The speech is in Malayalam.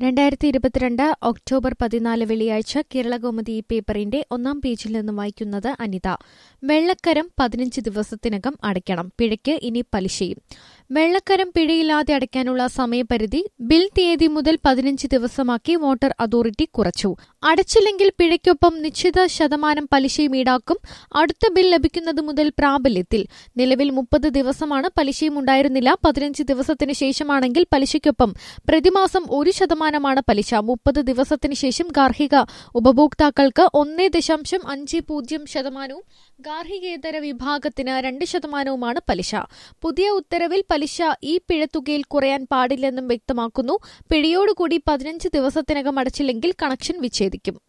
രണ്ടായിരത്തി ഇരുപത്തിരണ്ട് ഒക്ടോബർ പതിനാല് വെള്ളിയാഴ്ച കേരളകൗമുദി പേപ്പറിന്റെ ഒന്നാം പേജിൽ നിന്ന് വായിക്കുന്നത് അനിത വെള്ളക്കരം പതിനഞ്ച് ദിവസത്തിനകം അടയ്ക്കണം പിഴയ്ക്ക് ഇനി പലിശയും വെള്ളക്കരം പിഴയില്ലാതെ അടയ്ക്കാനുള്ള സമയപരിധി ബിൽ തീയതി മുതൽ പതിനഞ്ച് ദിവസമാക്കി വാട്ടർ അതോറിറ്റി കുറച്ചു അടച്ചില്ലെങ്കിൽ പിഴയ്ക്കൊപ്പം നിശ്ചിത ശതമാനം പലിശയും ഈടാക്കും അടുത്ത ബിൽ ലഭിക്കുന്നത് മുതൽ പ്രാബല്യത്തിൽ നിലവിൽ മുപ്പത് ദിവസമാണ് പലിശയും ഉണ്ടായിരുന്നില്ല പതിനഞ്ച് ദിവസത്തിന് ശേഷമാണെങ്കിൽ പലിശയ്ക്കൊപ്പം പ്രതിമാസം ഒരു ശതമാനമാണ് പലിശ മുപ്പത് ദിവസത്തിന് ശേഷം ഗാർഹിക ഉപഭോക്താക്കൾക്ക് ഒന്നേ ദശാംശം അഞ്ച് പൂജ്യം ശതമാനവും ഗാർഹികേതര വിഭാഗത്തിന് രണ്ട് ശതമാനവുമാണ് പലിശ പുതിയ ഉത്തരവിൽ പലിശ ഈ പിഴത്തുകയിൽ കുറയാൻ പാടില്ലെന്നും വ്യക്തമാക്കുന്നു പിഴയോടുകൂടി പതിനഞ്ച് ദിവസത്തിനകം അടച്ചില്ലെങ്കിൽ കണക്ഷൻ വിച്ഛേദിക്കും